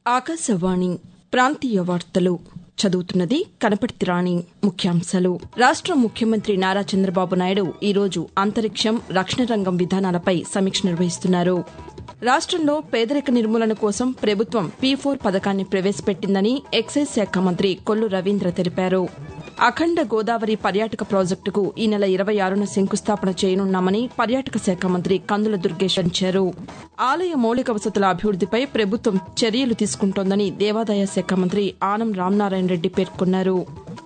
ఆకాశవాణి ప్రాంతీయ వార్తలు చదువుతున్నది కనపర్తి రాణి ముఖ్యాంశాలు రాష్ట ముఖ్యమంత్రి నారా చంద్రబాబు నాయుడు ఈరోజు అంతరిక్షం రక్షణ రంగం విధానాలపై సమీక్ష నిర్వహిస్తున్నారు రాష్టంలో పేదరిక నిర్మూలన కోసం ప్రభుత్వం పీ ఫోర్ పథకాన్ని ప్రవేశపెట్టిందని ఎక్సైజ్ శాఖ మంత్రి కొల్లు రవీంద్ర తెలిపారు అఖండ గోదావరి పర్యాటక ప్రాజెక్టుకు ఈ నెల ఇరవై ఆరున శంకుస్థాపన చేయనున్నామని పర్యాటక శాఖ మంత్రి కందుల దుర్గేష్ అంచారు ఆలయ మౌలిక వసతుల అభివృద్దిపై ప్రభుత్వం చర్యలు తీసుకుంటోందని దేవాదాయ శాఖ మంత్రి ఆనం రామనారాయణ రెడ్డి పేర్కొన్నారు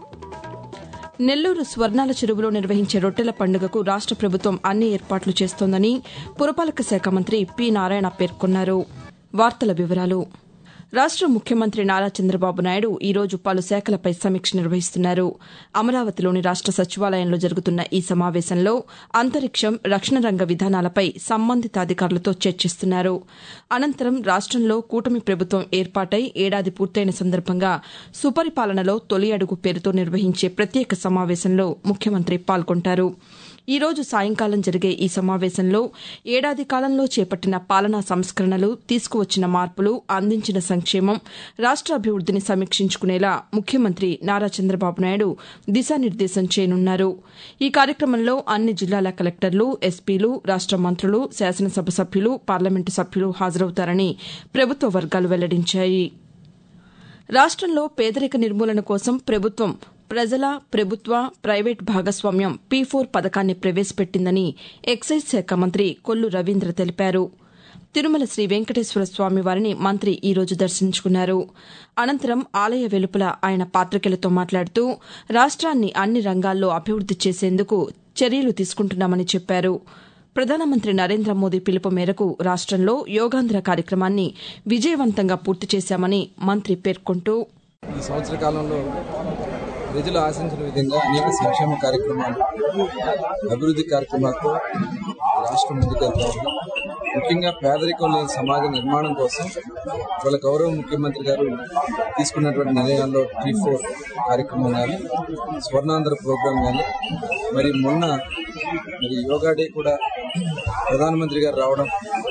నెల్లూరు స్వర్ణాల చెరువులో నిర్వహించే రొట్టెల పండుగకు రాష్ట ప్రభుత్వం అన్ని ఏర్పాట్లు చేస్తోందని పురపాలక శాఖ మంత్రి పి నారాయణ పేర్కొన్నారు వార్తల వివరాలు రాష్ట ముఖ్యమంత్రి నారా చంద్రబాబు నాయుడు ఈరోజు పలు శాఖలపై సమీక్ష నిర్వహిస్తున్నారు అమరావతిలోని రాష్ట సచివాలయంలో జరుగుతున్న ఈ సమావేశంలో అంతరిక్షం రక్షణ రంగ విధానాలపై సంబంధిత అధికారులతో చర్చిస్తున్నారు అనంతరం రాష్టంలో కూటమి ప్రభుత్వం ఏర్పాటై ఏడాది పూర్తయిన సందర్భంగా సుపరిపాలనలో తొలి అడుగు పేరుతో నిర్వహించే ప్రత్యేక సమావేశంలో ముఖ్యమంత్రి పాల్గొంటారు ఈ రోజు సాయంకాలం జరిగే ఈ సమావేశంలో ఏడాది కాలంలో చేపట్టిన పాలనా సంస్కరణలు తీసుకువచ్చిన మార్పులు అందించిన సంక్షేమం రాష్ట్రాభివృద్దిని సమీక్షించుకునేలా ముఖ్యమంత్రి నారా చంద్రబాబు నాయుడు దిశానిర్దేశం చేయనున్నారు ఈ కార్యక్రమంలో అన్ని జిల్లాల కలెక్టర్లు ఎస్పీలు రాష్ట మంత్రులు శాసనసభ సభ్యులు పార్లమెంటు సభ్యులు హాజరవుతారని ప్రభుత్వ వర్గాలు వెల్లడించాయి రాష్టంలో పేదరిక నిర్మూలన కోసం ప్రభుత్వం ప్రజల ప్రభుత్వ ప్రైవేట్ భాగస్వామ్యం పీ ఫోర్ పథకాన్ని ప్రవేశపెట్టిందని ఎక్సైజ్ శాఖ మంత్రి కొల్లు రవీంద్ర తెలిపారు తిరుమల శ్రీ వెంకటేశ్వర స్వామి వారిని మంత్రి ఈ రోజు దర్శించుకున్నారు అనంతరం ఆలయ వెలుపల ఆయన పాతికేయులతో మాట్లాడుతూ రాష్ట్రాన్ని అన్ని రంగాల్లో అభివృద్ది చేసేందుకు చర్యలు తీసుకుంటున్నామని చెప్పారు ప్రధానమంత్రి నరేంద్ర మోదీ పిలుపు మేరకు రాష్టంలో యోగాంధ్ర కార్యక్రమాన్ని విజయవంతంగా పూర్తి చేశామని మంత్రి పేర్కొంటూ ఈ సంవత్సర కాలంలో ప్రజలు ఆశించిన విధంగా అనేక సంక్షేమ కార్యక్రమాలు అభివృద్ధి కార్యక్రమాలతో రాష్ట్రం ముందుకెళ్తా ఉంది ముఖ్యంగా పేదరికం లేని సమాజ నిర్మాణం కోసం వాళ్ళ గౌరవ ముఖ్యమంత్రి గారు తీసుకున్నటువంటి నిర్ణయాల్లో టీ ఫోర్ కార్యక్రమం కానీ స్వర్ణాంధ్ర ప్రోగ్రాం కానీ మరి మొన్న మరి యోగా డే కూడా ప్రధానమంత్రి గారు రావడం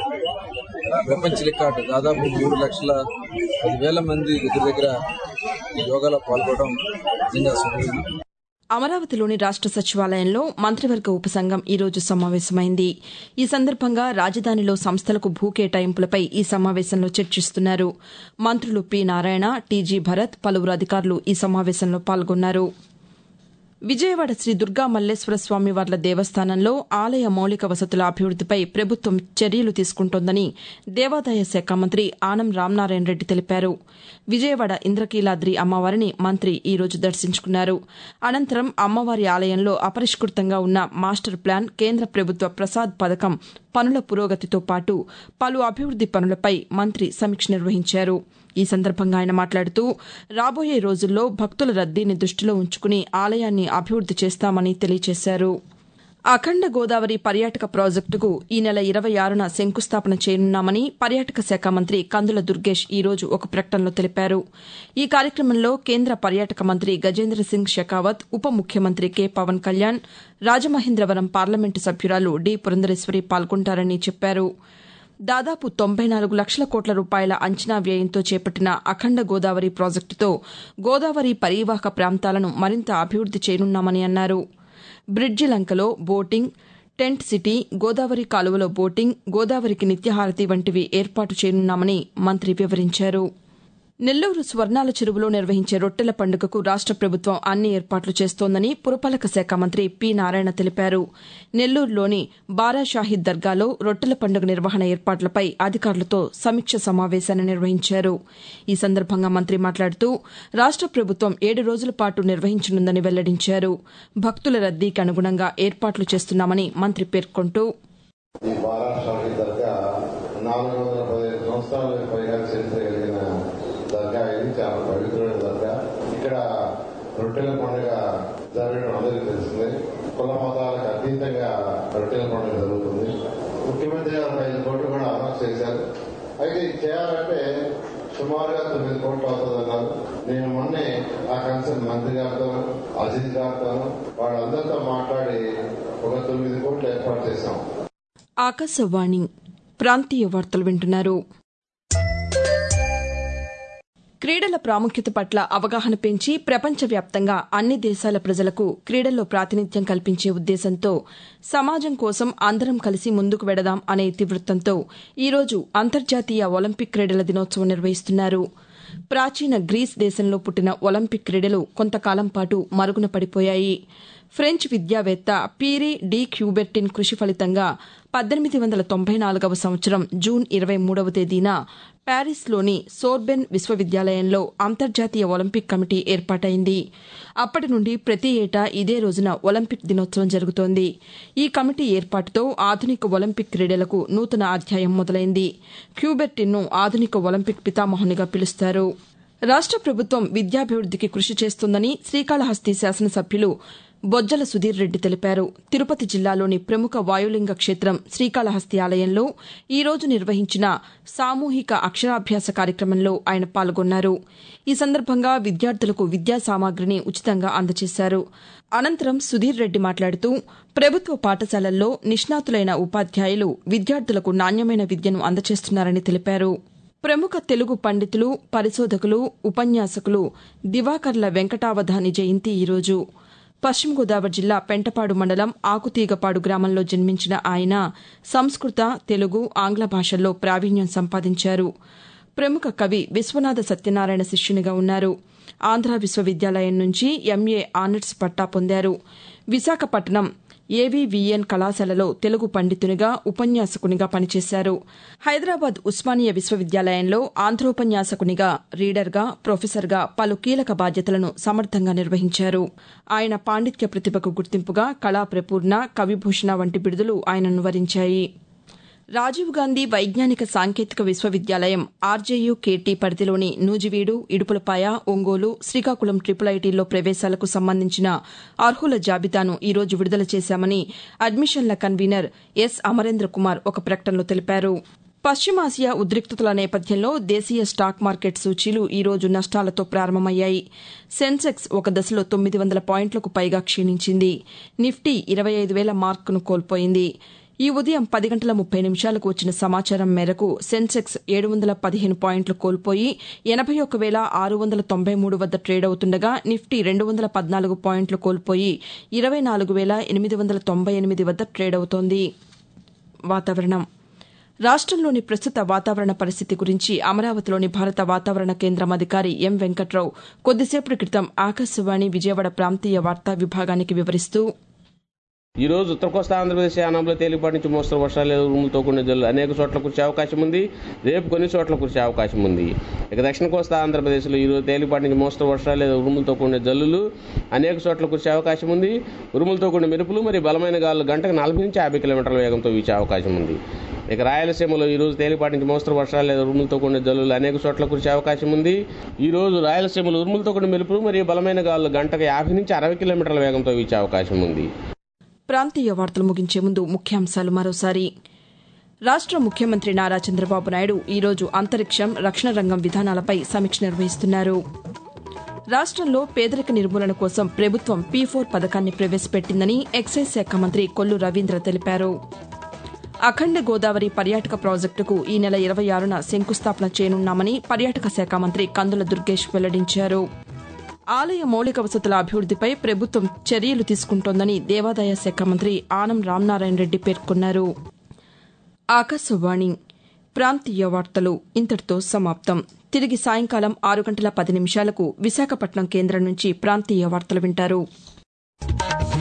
ప్రపంచ రికార్డు దాదాపు మూడు లక్షల పదివేల మంది దగ్గర దగ్గర ఈ యోగాలో పాల్గొనడం నిజంగా శుభ్రం అమరావతిలోని రాష్ట సచివాలయంలో మంత్రివర్గ ఉపసంఘం ఈ రోజు సమావేశమైంది ఈ సందర్భంగా రాజధానిలో సంస్థలకు భూ కేటాయింపులపై ఈ సమావేశంలో చర్చిస్తున్నారు మంత్రులు పి నారాయణ టీజీ భరత్ పలువురు అధికారులు ఈ సమావేశంలో పాల్గొన్నారు విజయవాడ శ్రీ దుర్గా మల్లేశ్వర స్వామి వార్ల దేవస్థానంలో ఆలయ మౌలిక వసతుల అభివృద్దిపై ప్రభుత్వం చర్యలు తీసుకుంటోందని దేవాదాయ శాఖ మంత్రి ఆనం రామనారాయణ రెడ్డి తెలిపారు విజయవాడ ఇంద్రకీలాద్రి అమ్మవారిని మంత్రి ఈ రోజు దర్శించుకున్నారు అనంతరం అమ్మవారి ఆలయంలో అపరిష్కృతంగా ఉన్న మాస్టర్ ప్లాన్ కేంద్ర ప్రభుత్వ ప్రసాద్ పథకం పనుల పురోగతితో పాటు పలు అభివృద్ది పనులపై మంత్రి సమీక్ష నిర్వహించారు ఈ సందర్భంగా ఆయన మాట్లాడుతూ రాబోయే రోజుల్లో భక్తుల రద్దీని దృష్టిలో ఉంచుకుని ఆలయాన్ని అభివృద్ది చేస్తామని తెలియజేశారు అఖండ గోదావరి పర్యాటక ప్రాజెక్టుకు ఈ నెల ఇరవై ఆరున శంకుస్థాపన చేయనున్నామని పర్యాటక శాఖ మంత్రి కందుల దుర్గేష్ ఈ రోజు ఒక ప్రకటనలో తెలిపారు ఈ కార్యక్రమంలో కేంద్ర పర్యాటక మంత్రి గజేంద్ర సింగ్ షెకావత్ ఉప ముఖ్యమంత్రి కె పవన్ కళ్యాణ్ రాజమహేంద్రవరం పార్లమెంటు సభ్యురాలు డి పురంధరేశ్వరి పాల్గొంటారని చెప్పారు దాదాపు తొంభై నాలుగు లక్షల కోట్ల రూపాయల అంచనా వ్యయంతో చేపట్టిన అఖండ గోదావరి ప్రాజెక్టుతో గోదావరి పరీవాహక ప్రాంతాలను మరింత అభివృద్ది చేయనున్నామని అన్నారు బ్రిడ్జి లంకలో బోటింగ్ టెంట్ సిటీ గోదావరి కాలువలో బోటింగ్ గోదావరికి నిత్యహారతి వంటివి ఏర్పాటు చేయనున్నామని మంత్రి వివరించారు నెల్లూరు స్వర్ణాల చెరువులో నిర్వహించే రొట్టెల పండుగకు రాష్ట ప్రభుత్వం అన్ని ఏర్పాట్లు చేస్తోందని పురపాలక శాఖ మంత్రి పి నారాయణ తెలిపారు నెల్లూరులోని బారాషాహిద్ దర్గాలో రొట్టెల పండుగ నిర్వహణ ఏర్పాట్లపై అధికారులతో సమీక్ష సమావేశాన్ని నిర్వహించారు ఈ సందర్భంగా మంత్రి మాట్లాడుతూ రాష్ట ప్రభుత్వం ఏడు రోజుల పాటు నిర్వహించనుందని వెల్లడించారు భక్తుల రద్దీకి అనుగుణంగా ఏర్పాట్లు చేస్తున్నామని మంత్రి పేర్కొంటూ ఈ బారాషాహి దర్గా నాలుగు వందల పదిహేను సంవత్సరాలకు పైగా చరిత్ర కలిగిన దర్గా ఇది చాలా పవిత్రమైన దర్గా ఇక్కడ రొట్టెల పండుగ జరగడం అందరికీ తెలిసిందే కుల మతాలకు అతీతంగా రొట్టెల పండుగ జరుగుతుంది ముఖ్యమంత్రి గారు ఒక ఐదు కోట్లు కూడా అనౌన్స్ చేశారు అయితే ఇది చేయాలంటే సుమారుగా తొమ్మిది కోట్లు అవుతుందన్నారు నేను మొన్నే ఆ కన్సర్న్ మంత్రి గారితో అజిత్ గారితో వాళ్ళందరితో మాట్లాడి ఒక తొమ్మిది కోట్లు ఏర్పాటు చేశాం ఆకాశవాణి ప్రాంతీయ వార్తలు వింటున్నారు క్రీడల ప్రాముఖ్యత పట్ల అవగాహన పెంచి ప్రపంచవ్యాప్తంగా అన్ని దేశాల ప్రజలకు క్రీడల్లో ప్రాతినిధ్యం కల్పించే ఉద్దేశంతో సమాజం కోసం అందరం కలిసి ముందుకు వెడదాం అనే ఇతివృత్తంతో ఈరోజు అంతర్జాతీయ ఒలింపిక్ క్రీడల దినోత్సవం నిర్వహిస్తున్నారు ప్రాచీన గ్రీస్ దేశంలో పుట్టిన ఒలింపిక్ క్రీడలు కొంతకాలం పాటు మరుగున పడిపోయాయి ఫ్రెంచ్ విద్యావేత్త పీరీ డి క్యూబెర్టిన్ కృషి ఫలితంగా పద్దెనిమిది వందల తొంభై నాలుగవ సంవత్సరం జూన్ ఇరవై మూడవ తేదీన ప్యారిస్లోని సోర్బెన్ విశ్వవిద్యాలయంలో అంతర్జాతీయ ఒలింపిక్ కమిటీ ఏర్పాటైంది అప్పటి నుండి ప్రతి ఏటా ఇదే రోజున ఒలింపిక్ దినోత్సవం జరుగుతోంది ఈ కమిటీ ఏర్పాటుతో ఆధునిక ఒలింపిక్ క్రీడలకు నూతన అధ్యాయం మొదలైంది క్యూబెర్టిన్ను ఆధునిక ఒలింపిక్ పితామహునిగా పిలుస్తారు రాష్ట ప్రభుత్వం విద్యాభివృద్దికి కృషి చేస్తోందని శ్రీకాళహస్తి శాసనసభ్యులు బొజ్జల సుధీర్ రెడ్డి తెలిపారు తిరుపతి జిల్లాలోని ప్రముఖ వాయులింగ క్షేత్రం శ్రీకాళహస్తి ఆలయంలో ఈ రోజు నిర్వహించిన సామూహిక అక్షరాభ్యాస కార్యక్రమంలో ఆయన పాల్గొన్నారు ఈ సందర్భంగా విద్యార్థులకు విద్యా సామాగ్రిని ఉచితంగా అందజేశారు అనంతరం సుధీర్ రెడ్డి మాట్లాడుతూ ప్రభుత్వ పాఠశాలల్లో నిష్ణాతులైన ఉపాధ్యాయులు విద్యార్థులకు నాణ్యమైన విద్యను అందజేస్తున్నారని తెలిపారు ప్రముఖ తెలుగు పండితులు పరిశోధకులు ఉపన్యాసకులు దివాకర్ల వెంకటావధాని జయంతి ఈరోజు పశ్చిమ గోదావరి జిల్లా పెంటపాడు మండలం ఆకుతీగపాడు గ్రామంలో జన్మించిన ఆయన సంస్కృత తెలుగు ఆంగ్ల భాషల్లో ప్రావీణ్యం సంపాదించారు ప్రముఖ కవి విశ్వనాథ సత్యనారాయణ శిష్యునిగా ఉన్నారు ఆంధ్ర విశ్వవిద్యాలయం నుంచి ఎంఏ ఆనర్స్ పట్టా పొందారు విశాఖపట్నం ఏవీవీఎన్ కళాశాలలో తెలుగు పండితునిగా ఉపన్యాసకునిగా పనిచేశారు హైదరాబాద్ ఉస్మానియా విశ్వవిద్యాలయంలో ఆంధ్రోపన్యాసకునిగా రీడర్గా ప్రొఫెసర్గా పలు కీలక బాధ్యతలను సమర్థంగా నిర్వహించారు ఆయన పాండిత్య ప్రతిభకు గుర్తింపుగా కళా ప్రపూర్ణ కవిభూషణ వంటి బిడుదలు ఆయనను వరించాయి రాజీవ్ గాంధీ వైజ్ఞానిక సాంకేతిక విశ్వవిద్యాలయం ఆర్జేయు కేటీ పరిధిలోని నూజివీడు ఇడుపులపాయ ఒంగోలు శ్రీకాకుళం ట్రిపుల్ ఐటీల్లో ప్రవేశాలకు సంబంధించిన అర్హుల జాబితాను ఈ రోజు విడుదల చేశామని అడ్మిషన్ల కన్వీనర్ ఎస్ అమరేంద్ర కుమార్ ఒక ప్రకటనలో తెలిపారు పశ్చిమాసియా ఉద్రిక్తతల నేపథ్యంలో దేశీయ స్టాక్ మార్కెట్ సూచీలు ఈ రోజు నష్టాలతో ప్రారంభమయ్యాయి సెన్సెక్స్ ఒక దశలో తొమ్మిది వందల పాయింట్లకు పైగా క్షీణించింది నిఫ్టీ ఇరవై ఐదు వేల మార్కును కోల్పోయింది ఈ ఉదయం పది గంటల ముప్పై నిమిషాలకు వచ్చిన సమాచారం మేరకు సెన్సెక్స్ ఏడు వందల పదిహేను పాయింట్లు కోల్పోయి ఎనభై ఒక్క వేల ఆరు వందల తొంభై మూడు వద్ద ట్రేడ్ అవుతుండగా నిఫ్టీ రెండు వందల పద్నాలుగు పాయింట్లు కోల్పోయి ఇరవై నాలుగు వేల ఎనిమిది వందల తొంభై ఎనిమిది వద్ద ట్రేడ్ అవుతోంది వాతావరణం రాష్టంలోని ప్రస్తుత వాతావరణ పరిస్థితి గురించి అమరావతిలోని భారత వాతావరణ కేంద్రం అధికారి ఎం వెంకట్రావు కొద్దిసేపటి క్రితం ఆకాశవాణి విజయవాడ ప్రాంతీయ వార్తా విభాగానికి వివరిస్తూ ఈ రోజు ఉత్తర కోస్తా ఆంధ్రప్రదేశ్ యానంలో తేలిపాటి నుంచి మోస్తరు వర్షాలు ఉరుములతో కూడిన జల్లు అనేక చోట్ల కురిసే అవకాశం ఉంది రేపు కొన్ని చోట్ల కురిసే అవకాశం ఉంది ఇక దక్షిణ కోస్తా ఆంధ్రప్రదేశ్లో ఈ రోజు తేలిపాటి నుంచి మోస్తరు వర్షాలు లేదా ఉరుములతో కూడిన జల్లులు అనేక చోట్ల కురిసే అవకాశం ఉంది ఉరుములతో కూడిన మెరుపులు మరియు బలమైన గాలులు గంటకు నలభై నుంచి యాభై కిలోమీటర్ల వేగంతో వీచే అవకాశం ఉంది ఇక రాయలసీమలో ఈ రోజు తేలిపాటి నుంచి మోస్తరు వర్షాలు లేదా ఉరుములతో కూడిన జల్లులు అనేక చోట్ల కురిసే అవకాశం ఉంది ఈ రోజు రాయలసీమలో ఉరుములతో కూడిన మెరుపులు మరియు బలమైన గాలులు గంటకు యాభై నుంచి అరవై కిలోమీటర్ల వేగంతో వీచే అవకాశం ఉంది ప్రాంతీయ వార్తలు ముగించే ముందు ముఖ్యాంశాలు మరోసారి రాష్ట ముఖ్యమంత్రి నారా చంద్రబాబు నాయుడు ఈరోజు అంతరిక్షం రక్షణ రంగం విధానాలపై సమీక్ష నిర్వహిస్తున్నారు రాష్టంలో పేదరిక నిర్మూలన కోసం ప్రభుత్వం పీ ఫోర్ పథకాన్ని ప్రవేశపెట్టిందని ఎక్సైజ్ శాఖ మంత్రి కొల్లు రవీంద్ర తెలిపారు అఖండ గోదావరి పర్యాటక ప్రాజెక్టుకు ఈ నెల ఇరవై ఆరున శంకుస్థాపన చేయనున్నామని పర్యాటక శాఖ మంత్రి కందుల దుర్గేష్ వెల్లడించారు ఆలయ మౌలిక వసతుల అభివృద్దిపై ప్రభుత్వం చర్యలు తీసుకుంటోందని దేవాదాయ శాఖ మంత్రి ఆనం రామనారాయణ రెడ్డి పేర్కొన్నారు ఆకాశవాణి ప్రాంతీయ వార్తలు ఇంతటితో సమాప్తం తిరిగి సాయంకాలం ఆరు గంటల పది నిమిషాలకు విశాఖపట్నం కేంద్రం నుంచి ప్రాంతీయ వార్తలు వింటారు